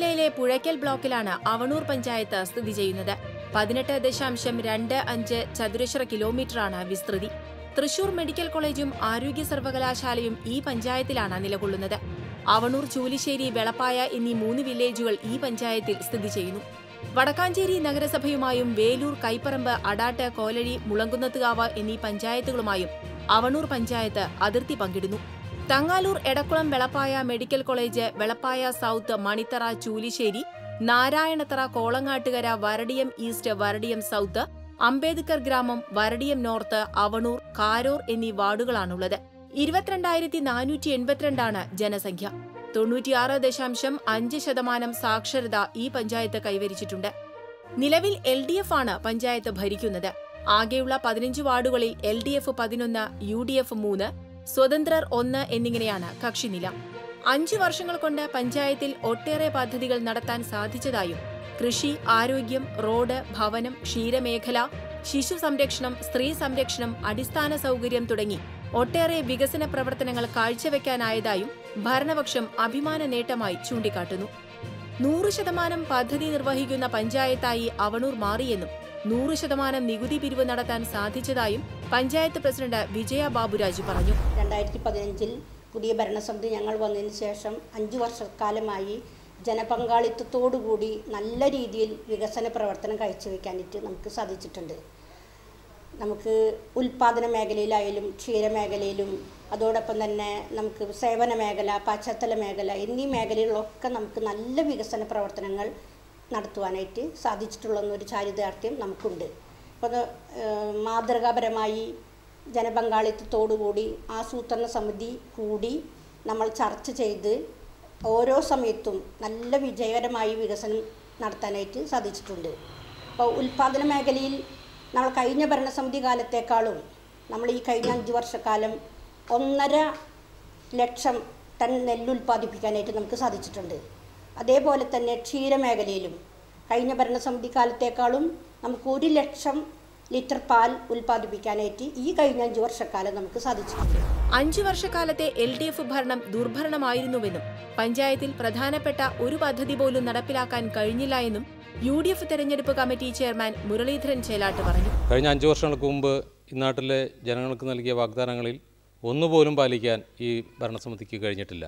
ജില്ലയിലെ പുഴയ്ക്കൽ ബ്ലോക്കിലാണ് അവണൂർ പഞ്ചായത്ത് സ്ഥിതി ചെയ്യുന്നത് പതിനെട്ട് ദശാംശം രണ്ട് അഞ്ച് ചതുരശ്ര കിലോമീറ്ററാണ് വിസ്തൃതി തൃശൂർ മെഡിക്കൽ കോളേജും ആരോഗ്യ സർവകലാശാലയും ഈ പഞ്ചായത്തിലാണ് നിലകൊള്ളുന്നത് അവണൂർ ചൂലിശ്ശേരി വെളപ്പായ എന്നീ മൂന്ന് വില്ലേജുകൾ ഈ പഞ്ചായത്തിൽ സ്ഥിതി ചെയ്യുന്നു വടക്കാഞ്ചേരി നഗരസഭയുമായും വേലൂർ കൈപ്പറമ്പ് അടാട്ട് കോലഴി മുളങ്കുന്നത്തുകാവ് എന്നീ പഞ്ചായത്തുകളുമായും അവണൂർ പഞ്ചായത്ത് അതിർത്തി പങ്കിടുന്നു Thangalur Edakkulam Velappaya medical college Velappaya south Manithara Chulissery Narayanathara Kolangattukara Varadiyam east Varadiyam south Ambedkar ഗ്രാമം വരടിയം നോർത്ത് അവണൂർ കാരൂർ എന്നീ വാർഡുകളാണുള്ളത് ഇരുപത്തിരണ്ടായിരത്തി നാനൂറ്റി എൺപത്തിരണ്ടാണ് ജനസംഖ്യ തൊണ്ണൂറ്റിയാറ് ദശാംശം അഞ്ച് ശതമാനം സാക്ഷരത ഈ പഞ്ചായത്ത് കൈവരിച്ചിട്ടുണ്ട് നിലവിൽ എൽ ഡി എഫ് ആണ് പഞ്ചായത്ത് ഭരിക്കുന്നത് ആകെയുള്ള പതിനഞ്ച് വാർഡുകളിൽ എൽ ഡി എഫ് പതിനൊന്ന് യു ഡി എഫ് മൂന്ന് സ്വതന്ത്രർ ഒന്ന് എന്നിങ്ങനെയാണ് കക്ഷിനില അഞ്ചു വർഷങ്ങൾ കൊണ്ട് പഞ്ചായത്തിൽ ഒട്ടേറെ പദ്ധതികൾ നടത്താൻ സാധിച്ചതായും കൃഷി ആരോഗ്യം റോഡ് ഭവനം ക്ഷീരമേഖല ശിശു സംരക്ഷണം സ്ത്രീ സംരക്ഷണം അടിസ്ഥാന സൗകര്യം തുടങ്ങി ഒട്ടേറെ വികസന പ്രവർത്തനങ്ങൾ കാഴ്ചവെക്കാനായതായും ഭരണപക്ഷം അഭിമാന നേട്ടമായി ചൂണ്ടിക്കാട്ടുന്നു നൂറ് ശതമാനം പദ്ധതി നിർവഹിക്കുന്ന പഞ്ചായത്തായി അവണൂർ മാറിയെന്നും നൂറ് ശതമാനം നികുതി പിരിവ് നടത്താൻ സാധിച്ചതായും പഞ്ചായത്ത് പ്രസിഡന്റ് വിജയ ബാബുരാജ് പറഞ്ഞു രണ്ടായിരത്തി പതിനഞ്ചിൽ പുതിയ ഭരണസമിതി ഞങ്ങൾ വന്നതിന് ശേഷം അഞ്ച് വർഷക്കാലമായി ജനപങ്കാളിത്തത്തോടുകൂടി നല്ല രീതിയിൽ വികസന പ്രവർത്തനം കാഴ്ചവെക്കാനായിട്ട് നമുക്ക് സാധിച്ചിട്ടുണ്ട് നമുക്ക് ഉൽപ്പാദന മേഖലയിലായാലും ക്ഷീരമേഖലയിലും അതോടൊപ്പം തന്നെ നമുക്ക് സേവന മേഖല പശ്ചാത്തല മേഖല എന്നീ മേഖലകളിലൊക്കെ നമുക്ക് നല്ല വികസന പ്രവർത്തനങ്ങൾ നടത്തുവാനായിട്ട് സാധിച്ചിട്ടുള്ളൊരു ചാരിതാർത്ഥ്യം നമുക്കുണ്ട് അപ്പോൾ അത് ഏഹ്, മാതൃകാപരമായി ജനപങ്കാളിത്തത്തോടുകൂടി ആസൂത്രണ സമിതി കൂടി നമ്മൾ ചർച്ച ചെയ്ത് ഓരോ സമയത്തും നല്ല വിജയകരമായി വികസനം നടത്താനായിട്ട് സാധിച്ചിട്ടുണ്ട് അപ്പോൾ ഉൽപ്പാദന മേഖലയിൽ നമ്മൾ കഴിഞ്ഞ ഭരണസമിതി കാലത്തേക്കാളും നമ്മൾ ഈ കഴിഞ്ഞ അഞ്ച് വർഷക്കാലം ഒന്നര ലക്ഷം ടൺ നെല്ല് ഉൽപ്പാദിപ്പിക്കാനായിട്ട് നമുക്ക് സാധിച്ചിട്ടുണ്ട് അതേപോലെ തന്നെ ക്ഷീരമേഖലയിലും കഴിഞ്ഞ ഭരണസമിതി കാലത്തേക്കാളും നമുക്ക് ഒരു ലക്ഷം ലിറ്റർ പാൽ ഉൽപ്പാദിപ്പിക്കാനായിട്ട് ഈ കഴിഞ്ഞ അഞ്ച് വർഷക്കാലം നമുക്ക് സാധിച്ചിട്ടുണ്ട് അഞ്ചു വർഷക്കാലത്തെ എൽ ഡി എഫ് ഭരണം ദുർഭരണമായിരുന്നുവെന്നും പഞ്ചായത്തിൽ പ്രധാനപ്പെട്ട ഒരു പദ്ധതി പോലും നടപ്പിലാക്കാൻ കഴിഞ്ഞില്ല എന്നും യു ഡി എഫ് തെരഞ്ഞെടുപ്പ് കമ്മിറ്റി ചെയർമാൻ മുരളീധരൻ ചേലാട്ട് പറഞ്ഞു കഴിഞ്ഞ അഞ്ച് വർഷങ്ങൾക്ക് മുമ്പ് ഈ നാട്ടിലെ ജനങ്ങൾക്ക് നൽകിയ വാഗ്ദാനങ്ങളിൽ ഒന്നുപോലും പാലിക്കാൻ ഈ ഭരണസമിതിക്ക് കഴിഞ്ഞിട്ടില്ല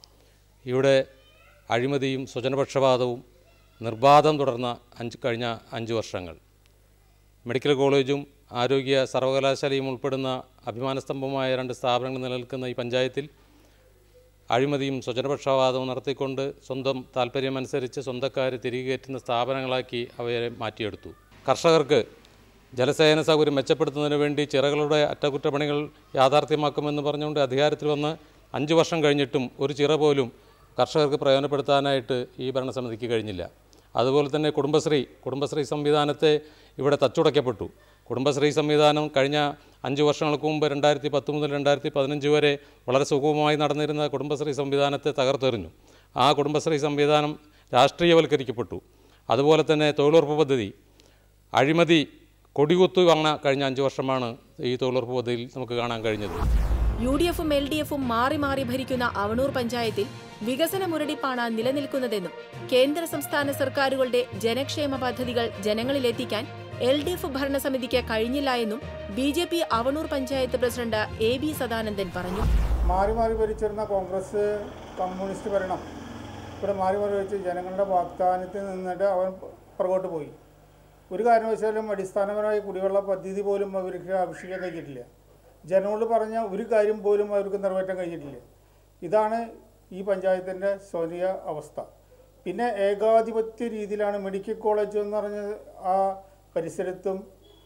ഇവിടെ അഴിമതിയും സ്വജനപക്ഷപാതവും നിർബാധം തുടർന്ന അഞ്ച് കഴിഞ്ഞ അഞ്ച് വർഷങ്ങൾ മെഡിക്കൽ കോളേജും ആരോഗ്യ സർവകലാശാലയും ഉൾപ്പെടുന്ന അഭിമാനസ്തംഭമായ രണ്ട് സ്ഥാപനങ്ങൾ നിലനിൽക്കുന്ന ഈ പഞ്ചായത്തിൽ അഴിമതിയും സ്വജനപക്ഷപാതവും നടത്തിക്കൊണ്ട് സ്വന്തം താല്പര്യമനുസരിച്ച് സ്വന്തക്കാരെ തിരികെ കയറ്റുന്ന സ്ഥാപനങ്ങളാക്കി അവയെ മാറ്റിയെടുത്തു കർഷകർക്ക് ജലസേചന സൗകര്യം മെച്ചപ്പെടുത്തുന്നതിന് വേണ്ടി ചിറകളുടെ അറ്റകുറ്റപ്പണികൾ യാഥാർത്ഥ്യമാക്കുമെന്ന് പറഞ്ഞുകൊണ്ട് അധികാരത്തിൽ വന്ന് അഞ്ച് വർഷം കഴിഞ്ഞിട്ടും ഒരു ചിറ പോലും കർഷകർക്ക് പ്രയോജനപ്പെടുത്താനായിട്ട് ഈ ഭരണസമിതിക്ക് കഴിഞ്ഞില്ല അതുപോലെ തന്നെ കുടുംബശ്രീ കുടുംബശ്രീ സംവിധാനത്തെ ഇവിടെ തച്ചുടയ്ക്കപ്പെട്ടു കുടുംബശ്രീ സംവിധാനം കഴിഞ്ഞ അഞ്ച് വർഷങ്ങൾക്ക് മുമ്പ് രണ്ടായിരത്തി പത്ത് മുതൽ രണ്ടായിരത്തി പതിനഞ്ച് വരെ വളരെ സുഗമമായി നടന്നിരുന്ന കുടുംബശ്രീ സംവിധാനത്തെ തകർത്തെറിഞ്ഞു ആ കുടുംബശ്രീ സംവിധാനം രാഷ്ട്രീയവൽക്കരിക്കപ്പെട്ടു അതുപോലെ തന്നെ തൊഴിലുറപ്പ് പദ്ധതി അഴിമതി കൊടികുത്തു വന്ന കഴിഞ്ഞ അഞ്ച് വർഷമാണ് ഈ തൊഴിലുറപ്പ് പദ്ധതിയിൽ നമുക്ക് കാണാൻ കഴിഞ്ഞത് യു ഡി എഫും എൽ ഡി എഫും മാറി മാറി ഭരിക്കുന്ന അവണൂർ പഞ്ചായത്തിൽ വികസന മുരടിപ്പാണ് നിലനിൽക്കുന്നതെന്നും കേന്ദ്ര സംസ്ഥാന സർക്കാരുകളുടെ ജനക്ഷേമ പദ്ധതികൾ ജനങ്ങളിലെത്തിക്കാൻ എൽ ഡി എഫ് ഭരണസമിതിക്ക് കഴിഞ്ഞില്ല എന്നും B J P Avanur panchayat president A B Sadanandan പറഞ്ഞു മാറി മാറി ഭരിച്ചിരുന്ന കോൺഗ്രസ് കമ്മ്യൂണിസ്റ്റ് ഭരണം ഇവിടെ മാറി മാറി വെച്ച് ജനങ്ങളുടെ വാഗ്ദാനത്തിൽ നിന്നിട്ട് അവൻ പുറകോട്ട് പോയി ഒരു കാരണവശാലും അടിസ്ഥാനപരമായ കുടിവെള്ള പദ്ധതി പോലും അവർക്ക് ആവിഷ്കരിക്കാൻ കഴിഞ്ഞിട്ടില്ല ജനങ്ങളോട് പറഞ്ഞ ഒരു കാര്യം പോലും അവർക്ക് നിറവേറ്റാൻ കഴിഞ്ഞിട്ടില്ല ഇതാണ് ഈ പഞ്ചായത്തിൻ്റെ സ്വനീയ അവസ്ഥ പിന്നെ ഏകാധിപത്യ രീതിയിലാണ് മെഡിക്കൽ കോളേജ് എന്ന് പറഞ്ഞ ആ പരിസരത്തും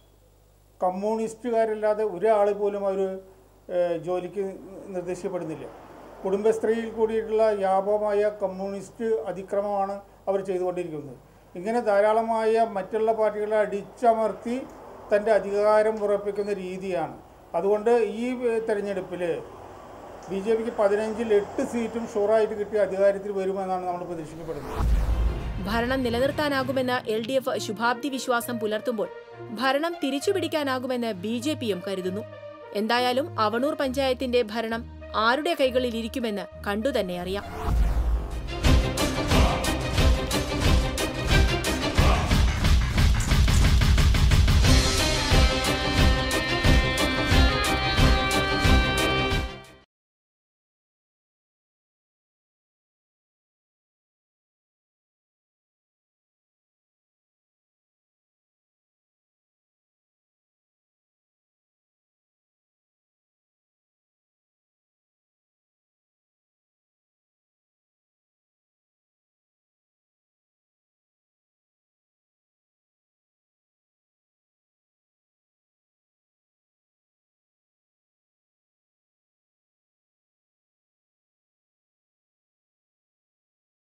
കമ്മ്യൂണിസ്റ്റുകാരല്ലാതെ ഒരാൾ പോലും അവർ ജോലിക്ക് നിർദ്ദേശിക്കപ്പെടുന്നില്ല കുടുംബശ്രീയിൽ കൂടിയിട്ടുള്ള വ്യാപകമായ കമ്മ്യൂണിസ്റ്റ് അതിക്രമമാണ് അവർ ചെയ്തുകൊണ്ടിരിക്കുന്നത് ഇങ്ങനെ ധാരാളമായ മറ്റുള്ള പാർട്ടികളെ അടിച്ചമർത്തി തൻ്റെ അധികാരം ഉറപ്പിക്കുന്ന രീതിയാണ് അതുകൊണ്ട് ഈ തെരഞ്ഞെടുപ്പിൽ ബി ജെ പിക്ക് പതിനഞ്ചിൽ എട്ട് സീറ്റും ഷുവറായിട്ട് കിട്ടിയ അധികാരത്തിൽ വരുമെന്നാണ് നമ്മൾ പ്രതീക്ഷിക്കപ്പെടുന്നത് ഭരണം നിലനിർത്താനാകുമെന്ന് എൽ ഡി എഫ് ശുഭാപ്തി വിശ്വാസം പുലർത്തുമ്പോൾ ഭരണം തിരിച്ചുപിടിക്കാനാകുമെന്ന് ബി ജെ പിയും കരുതുന്നു എന്തായാലും അവണൂർ പഞ്ചായത്തിന്റെ ഭരണം ആരുടെ കൈകളിലിരിക്കുമെന്ന് കണ്ടുതന്നെ അറിയാം